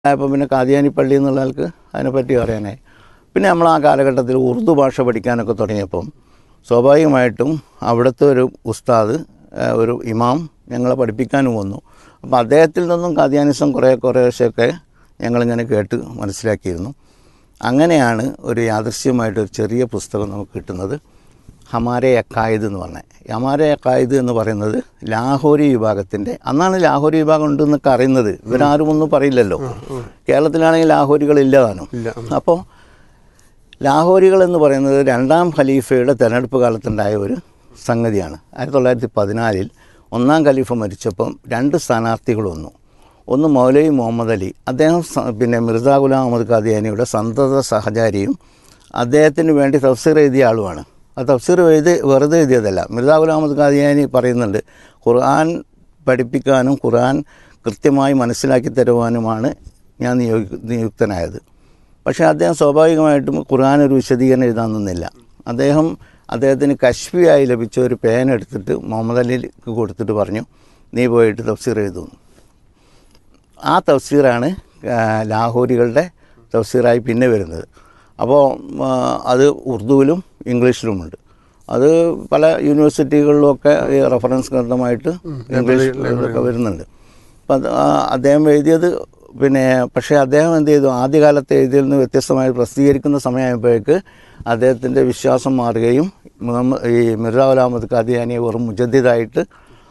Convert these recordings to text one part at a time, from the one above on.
ആയപ്പോൾ പിന്നെ കാദിയാനി പള്ളി എന്നുള്ള ആൾക്ക് അതിനെപ്പറ്റി അറിയാനായി പിന്നെ നമ്മൾ ആ കാലഘട്ടത്തിൽ ഉറുദു ഭാഷ പഠിക്കാനൊക്കെ തുടങ്ങിയപ്പം സ്വാഭാവികമായിട്ടും അവിടുത്തെ ഒരു ഉസ്താദ് ആ, ഒരു ഇമാം ഞങ്ങളെ പഠിപ്പിക്കാനും വന്നു അപ്പോൾ അദ്ദേഹത്തിൽ നിന്നും കാദിയാനിസം കുറേ കുറേശ്ശെയൊക്കെ ഞങ്ങളിങ്ങനെ കേട്ട് മനസ്സിലാക്കിയിരുന്നു അങ്ങനെയാണ് ഒരു യാദൃശ്യമായിട്ട് ഒരു ചെറിയ പുസ്തകം നമുക്ക് കിട്ടുന്നത് ഹമാരെ അക്കായത് എന്ന് പറഞ്ഞത് ഹമാരെ അക്കായത് എന്ന് പറയുന്നത് ലാഹോരി വിഭാഗത്തിൻ്റെ അന്നാണ് ലാഹോരി വിഭാഗം ഉണ്ടെന്നൊക്കെ അറിയുന്നത് ഇവരാരും ഒന്നും പറയില്ലല്ലോ കേരളത്തിലാണെങ്കിൽ ലാഹോരികൾ ഇല്ലതാനും ഇല്ല അപ്പോൾ ലാഹോരികൾ എന്ന് പറയുന്നത് രണ്ടാം ഖലീഫയുടെ തെരഞ്ഞെടുപ്പ് കാലത്തുണ്ടായ ഒരു സംഗതിയാണ് ആയിരത്തി തൊള്ളായിരത്തി പതിനാലിൽ ഒന്നാം ഖലീഫ മരിച്ചപ്പം രണ്ട് സ്ഥാനാർത്ഥികൾ വന്നു ഒന്ന് മൗലവി മുഹമ്മദ് അലി അദ്ദേഹം സ- പിന്നെ മിർസ ഗുലാം അഹമ്മദ് ഖാദിയാനിയുടെ സന്തത സഹചാരിയും അദ്ദേഹത്തിന് വേണ്ടി തഫ്സീർ എഴുതിയ ആളുമാണ് ആ തഫ്സീർ എഴുതി വെറുതെ എഴുതിയതല്ല മിർസ ഗുലാം അഹമ്മദ് ഖാദിയാനി പറയുന്നുണ്ട് ഖുർആൻ പഠിപ്പിക്കാനും ഖുർആൻ കൃത്യമായി മനസ്സിലാക്കി തരുവാനുമാണ് ഞാൻ നിയോഗി നിയുക്തനായത് പക്ഷേ അദ്ദേഹം സ്വാഭാവികമായിട്ടും ഖുർആൻ ഒരു വിശദീകരണം എഴുതാൻ നിന്നില്ല അദ്ദേഹം അദ്ദേഹത്തിന് കശ്മിയായി ലഭിച്ച ഒരു പേന എടുത്തിട്ട് മുഹമ്മദ് അലിക്ക് കൊടുത്തിട്ട് പറഞ്ഞു നീ പോയിട്ട് തഫ്സീർ എഴുതുന്നു ആ തഫ്സീറാണ് ആ, ലാഹോരികളുടെ തഫ്സീറായി പിന്നെ വരുന്നത് അപ്പോൾ ആ, അത് ഉറുദുവിലും ഇംഗ്ലീഷിലുമുണ്ട് അത് പല യൂണിവേഴ്സിറ്റികളിലുമൊക്കെ ഈ റെഫറൻസ് ഗ്രന്ഥമായിട്ട് ഇംഗ്ലീഷിലൊക്കെ വരുന്നുണ്ട് അപ്പം അത് ആ അദ്ദേഹം എഴുതിയത് പിന്നെ പക്ഷേ അദ്ദേഹം എന്ത് ചെയ്തു ആദ്യകാലത്ത് എഴുതിയതിൽ നിന്ന് വ്യത്യസ്തമായി പ്രസിദ്ധീകരിക്കുന്ന സമയമായപ്പോഴേക്ക് അദ്ദേഹത്തിൻ്റെ വിശ്വാസം മാറുകയും മുഹമ്മദ് ഈ മിർസ ഗുലാമത് ഖാദിയാനിയെ വെറും മുജദ്ദിദായിട്ട്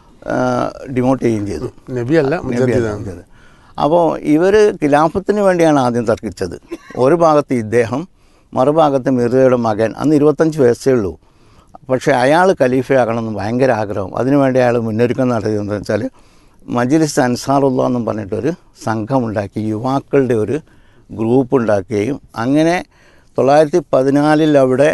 ഡിമോട്ട് ചെയ്യുകയും ചെയ്തു നബിയല്ല മുജദ്ദിദാണ് ചെയ്തത് അപ്പോൾ ഇവർ ഖിലാഫത്തിന് വേണ്ടിയാണ് ആദ്യം തർക്കിച്ചത് ഒരു ഭാഗത്ത് ഇദ്ദേഹം മറുഭാഗത്ത് മിർസയുടെ മകൻ അന്ന് ഇരുപത്തഞ്ച് വയസ്സേ ഉള്ളൂ പക്ഷേ അയാൾ ഖലീഫയാകണമെന്ന് ഭയങ്കര ആഗ്രഹം അതിനുവേണ്ടി അയാൾ മുന്നൊരുക്കം നടത്തിയതെന്ന് വെച്ചാൽ മജ്ലിസ് അൻസാറുള്ള എന്നും പറഞ്ഞിട്ടൊരു സംഘമുണ്ടാക്കി യുവാക്കളുടെ ഒരു ഗ്രൂപ്പ് ഉണ്ടാക്കുകയും അങ്ങനെ തൊള്ളായിരത്തി പതിനാലിൽ അവിടെ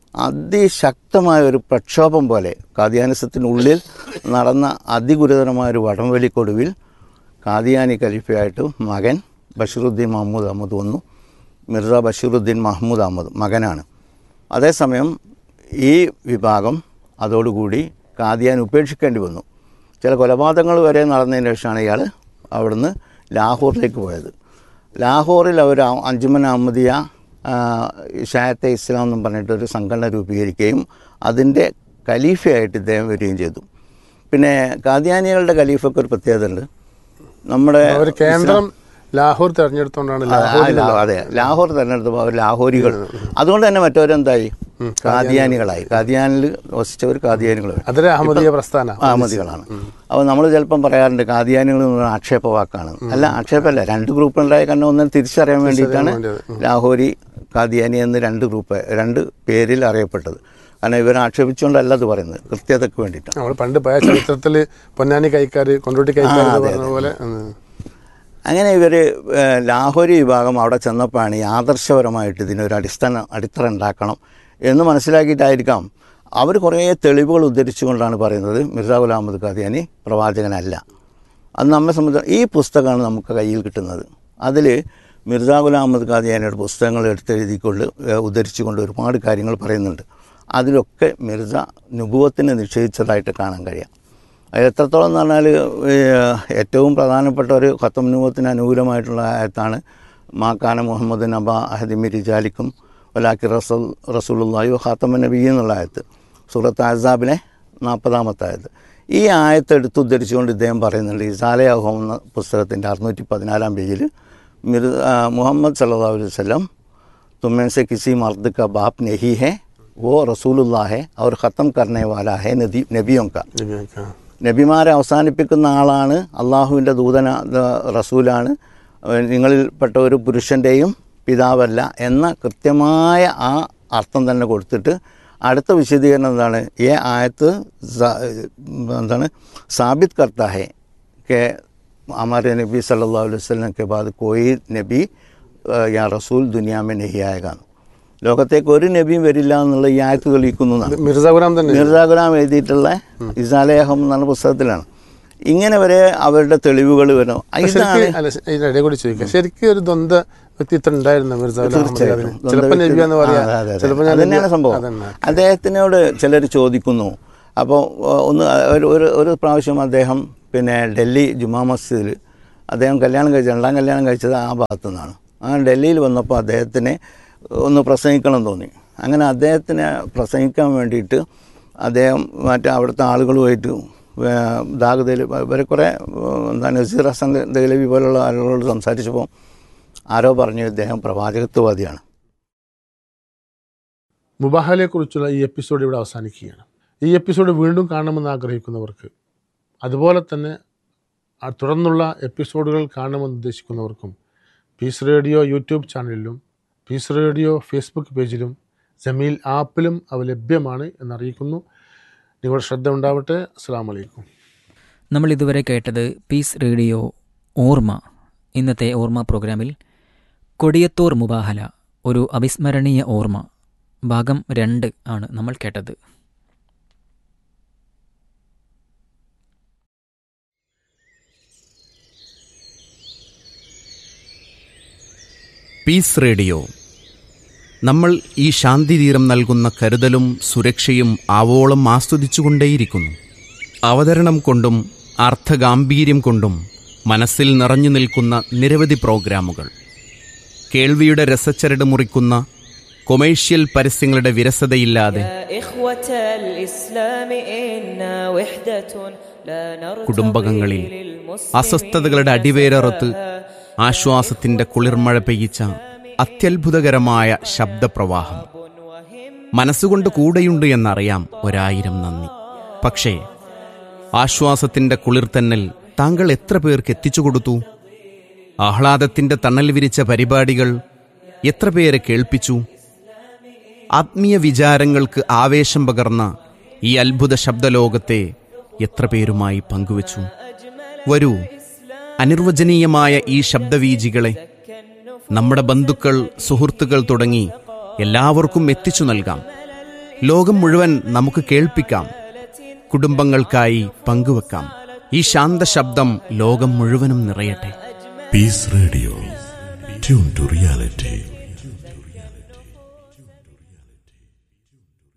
അതിശക്തമായ ഒരു പ്രക്ഷോഭം പോലെ കാദിയാനിസത്തിനുള്ളിൽ നടന്ന അതിഗുരുതരമായ ഒരു വടംവലിക്കൊടുവിൽ കാദിയാനി ഖലീഫയായിട്ട് മകൻ ബഷീറുദ്ദീൻ മഹമ്മൂദ് അഹമ്മദ് വന്നു മിർസ ബഷീറുദ്ദീൻ മഹമ്മൂദ് അഹമ്മദ് മകനാണ് അതേസമയം ഈ വിഭാഗം അതോടുകൂടി കാദിയാൻ ഉപേക്ഷിക്കേണ്ടി വന്നു ചില കൊലപാതകങ്ങൾ വരെ നടന്നതിന് ശേഷമാണ് ഇയാൾ അവിടുന്ന് ലാഹോറിലേക്ക് പോയത് ലാഹോറിൽ അവർ അ- അഞ്ജുമൻ അഹമ്മദിയ ആ, ഷായത്തെ ഇസ്ലാം എന്നും പറഞ്ഞിട്ടൊരു സംഘടന രൂപീകരിക്കുകയും അതിൻ്റെ ഖലീഫയായിട്ട് ഇദ്ദേഹം വരികയും ചെയ്തു പിന്നെ കാദിയാനികളുടെ ഖലീഫയ്ക്ക് ഒരു പ്രത്യേകത ഉണ്ട് നമ്മുടെ ഒരു കേന്ദ്രം ലാഹോർ തെരഞ്ഞെടുത്തോണ്ടാണ് ആ, ആ, ലാ- അതെ ലാഹോർ തെരഞ്ഞെടുത്തപ്പോൾ അവർ ലാഹോരികൾ അതുകൊണ്ട് തന്നെ മറ്റവരെന്തായി കാദിയാനികളായി കാദിയാനിൽ വസിച്ചവർ കാദിയാനികളായി അതൊരു അഹമ്മദീയ പ്രസ്ഥാന അഹമ്മദികളാണ് അപ്പോൾ നമ്മൾ ചിലപ്പം പറയാറുണ്ട് കാദിയാനികൾ എന്ന് പറഞ്ഞാൽ ആക്ഷേപ വാക്കാണ് അല്ല ആക്ഷേപമല്ല രണ്ട് ഗ്രൂപ്പ് ഉണ്ടായ കാരണം ഒന്നും തിരിച്ചറിയാൻ വേണ്ടിയിട്ടാണ് ലാഹോരി കാദിയാനി എന്ന് രണ്ട് ഗ്രൂപ്പ് രണ്ട് പേരിൽ അറിയപ്പെട്ടത് കാരണം ഇവരെ ആക്ഷേപിച്ചുകൊണ്ടല്ല അത് പറയുന്നത് കൃത്യതയ്ക്ക് വേണ്ടിയിട്ടാണ് നമ്മൾ പണ്ട് പോയ ചരിത്രത്തിൽ പൊന്നാനി കൈക്കാർ കൊണ്ടോട്ടി കൈക്കാർ എന്ന് പറഞ്ഞ പോലെ ഉം. അങ്ങനെ ഇവർ ലാഹോരി വിഭാഗം അവിടെ ചെന്നപ്പോഴാണ് ഈ ആദർശപരമായിട്ട് ഇതിനൊരു അടിസ്ഥാന അടിത്തറ ഉണ്ടാക്കണം എന്ന് മനസ്സിലാക്കിയിട്ടായിരിക്കാം അവർ കുറേ തെളിവുകൾ ഉദ്ധരിച്ചുകൊണ്ടാണ് പറയുന്നത് മിർസ ഗുലാം അഹമ്മദ് ഖാദിയാനി പ്രവാചകനല്ല അത് നമ്മെ സംബന്ധിച്ച് ഈ പുസ്തകമാണ് നമുക്ക് കയ്യിൽ കിട്ടുന്നത് അതിൽ മിർസ ഗുലാം അഹമ്മദ് ഖാദിയാനിയുടെ പുസ്തകങ്ങൾ എടുത്തെഴുതിക്കൊണ്ട് ഏഹ്, ഉദ്ധരിച്ചുകൊണ്ട് ഒരുപാട് കാര്യങ്ങൾ പറയുന്നുണ്ട് അതിലൊക്കെ മിർസ നുപുവത്തിനെ നിഷേധിച്ചതായിട്ട് കാണാൻ കഴിയാം അത് എത്രത്തോളം എന്ന് പറഞ്ഞാൽ ഏഹ്, ഏറ്റവും പ്രധാനപ്പെട്ട ഒരു ഖത്തം നുപത്തിന് അനുകൂലമായിട്ടുള്ള ആയത്താണ് മാക്കാന മുഹമ്മദ് നബ അഹദിമി റിജാലിക്കും വലാക്കി റസൂൽ റസൂലുള്ളാഹി ഖാത്തമ നബി എന്നുള്ള ആയത്ത് സൂറത്ത് അസാബിലെ നാൽപ്പതാമത്തെ ആയത്ത് ഈ ആയത്ത് എടുത്തുദ്ധരിച്ചുകൊണ്ട് ഇദ്ദേഹം പറയുന്നുണ്ട് ഇസാലെ അഹോം എന്ന പുസ്തകത്തിൻ്റെ അറുന്നൂറ്റി പതിനാലാം പേജിൽ മിർ ആ, മുഹമ്മദ് സല്ലല്ലാഹു അലൈഹി വസല്ലം तुम्हें से किसी मर्द का बाप नहीं है वो रसूलुल्लाह है और ख़त्म करने वाला है नदी नबियों का നബിയൊക്കെ. നബിമാരെ അവസാനിപ്പിക്കുന്ന ആളാണ് അള്ളാഹുവിൻ്റെ ദൂതന ദ- റസൂലാണ് ഏഹ് നിങ്ങളിൽപ്പെട്ട ഒരു പുരുഷൻ്റെയും പിതാവല്ല എന്ന കൃത്യമായ ആ അർത്ഥം തന്നെ കൊടുത്തിട്ട് അടുത്ത വിശദീകരണം എന്താണ് ഈ ആയത്ത് സ- എന്താണ് സാബിത് കർത്ത ഹെ കെ हमारे नबी सल्लल्लाहु अलैहि वसल्लम के बाद कोई नबी अ, या റസൂൽ ദുനിയാമെ നഹി ആയക ലോകത്തേക്ക് ഒരു നബിയും വരില്ല എന്നുള്ള ഈ ആയത്ത് തെളിയിക്കുന്നു എന്നാണ് ഇത് മിർസ ഗുലാം തന്നെ മിർസ ഗുലാം എഴുതിയിട്ടുള്ള ഇസാലേഹം എന്ന പുസ്തകത്തിലാണ് ഇങ്ങനെ വരെ അവരുടെ തെളിവുകൾ വരും ഇതാണ് ശരിക്കും അല്ല ഇതിന്റെ ഇടയിൽ കൂടി ചോദിക്കാം ശരിക്കും ഒരു ദ്വന്ദ് വ്യക്തിത്വം ഉണ്ടായിരുന്നു മിർസ ഗുലാം അഹമ്മദ് ഖാദിന്. ചിലപ്പോൾ നബി എന്ന് പറയാം ആ, അതെ, അതെ. ചിലപ്പോൾ ഞാൻ അതന്നെയാണ് നബി- സംഭവം അതന്നെ. അദ്ദേഹത്തിനോട് ചിലർ ചോദിക്കുന്നു അപ്പോൾ ഒന്ന് ഒരു ഒരു ഒരു പ്രാവശ്യം അദ്ദേഹം പിന്നെ ഡൽഹി ജുമാ മസ്ജിദിൽ അദ്ദേഹം കല്യാണം കഴിച്ചത് രണ്ടാം കല്യാണം കഴിച്ചത് ആ ഭാഗത്തു നിന്നാണ് ആ ഡൽഹിയിൽ വന്നപ്പോൾ അദ്ദേഹത്തിന് ഒന്ന് പ്രസംഗിക്കണം തോന്നി അങ്ങനെ അദ്ദേഹത്തിനെ പ്രസംഗിക്കാൻ വേണ്ടിയിട്ട് അദ്ദേഹം മറ്റേ അവിടുത്തെ ആളുകളുമായിട്ട് ദാഗതയിൽ ഇവരെ കുറേ എന്താണ് നസീർ ഹസൻ ദഹലവി പോലുള്ള ആളുകളോട് സംസാരിച്ചപ്പോൾ ആരോ പറഞ്ഞു ഇദ്ദേഹം പ്രവാചകത്വവാദിയാണ് മുബാഹലയെക്കുറിച്ചുള്ള ഈ എപ്പിസോഡ് ഇവിടെ അവസാനിക്കുകയാണ് ഈ എപ്പിസോഡ് വീണ്ടും കാണണമെന്ന് ആഗ്രഹിക്കുന്നവർക്ക് അതുപോലെ തന്നെ ആ തുടർന്നുള്ള എപ്പിസോഡുകൾ കാണണമെന്ന് ഉദ്ദേശിക്കുന്നവർക്കും പീസ് റേഡിയോ യൂട്യൂബ് ചാനലിലും പീസ് റേഡിയോ ഫേസ്ബുക്ക് പേജിലും ജമീൽ ആപ്പിലും അവ ലഭ്യമാണ് എന്നറിയിക്കുന്നു നിങ്ങളുടെ ശ്രദ്ധ ഉണ്ടാവട്ടെ അസ്സാം വലൈക്കും നമ്മൾ ഇതുവരെ കേട്ടത് പീസ് റേഡിയോ ഓർമ്മ ഇന്നത്തെ ഓർമ്മ പ്രോഗ്രാമിൽ കൊടിയത്തൂർ മുബാഹല ഒരു അവിസ്മരണീയ ഓർമ്മ ഭാഗം രണ്ട് ആണ് നമ്മൾ കേട്ടത് പീസ് റേഡിയോ നമ്മൾ ഈ ശാന്തിതീരം നൽകുന്ന കരുതലും സുരക്ഷയും ആവോളം ആസ്വദിച്ചുകൊണ്ടേയിരിക്കുന്നു അവതരണം കൊണ്ടും അർത്ഥഗാംഭീര്യം കൊണ്ടും മനസ്സിൽ നിറഞ്ഞു നിൽക്കുന്ന നിരവധി പ്രോഗ്രാമുകൾ കേൾവിയുടെ രസച്ചരട് മുറിക്കുന്ന കൊമേഴ്ഷ്യൽ പരസ്യങ്ങളുടെ വിരസതയില്ലാതെ يا إخوة الإسلام إنا وحدة لا نرتضي കുടുംബകങ്ങളിൽ للمسلمين അസ്വസ്ഥതകളുടെ അടിവേരറുത്ത് ആശ്വാസത്തിന്റെ കുളിർമഴ പെയ്യിച്ച അത്യത്ഭുതകരമായ ശബ്ദപ്രവാഹം മനസ്സുകൊണ്ട് കൂടെയുണ്ട് എന്നറിയാം ഒരായിരം നന്ദി പക്ഷേ ആശ്വാസത്തിന്റെ കുളിർത്തന്നൽ താങ്കൾ എത്ര പേർക്ക് എത്തിച്ചു കൊടുത്തു ആഹ്ലാദത്തിന്റെ തണൽ വിരിച്ച പരിപാടികൾ എത്ര പേരെ കേൾപ്പിച്ചു ആത്മീയ വിചാരങ്ങൾക്ക് ആവേശം പകർന്ന ഈ അത്ഭുത ശബ്ദലോകത്തെ എത്ര പേരുമായി പങ്കുവച്ചു വരൂ അനിർവചനീയമായ ഈ ശബ്ദവീജികളെ നമ്മുടെ ബന്ധുക്കൾ സുഹൃത്തുക്കൾ തുടങ്ങി എല്ലാവർക്കും എത്തിച്ചു നൽകാം ലോകം മുഴുവൻ നമുക്ക് കേൾപ്പിക്കാം കുടുംബങ്ങൾക്കായി പങ്കുവെക്കാം ഈ ശാന്ത ശബ്ദം ലോകം മുഴുവനും നിറയട്ടെ Peace Radio. Tune to reality.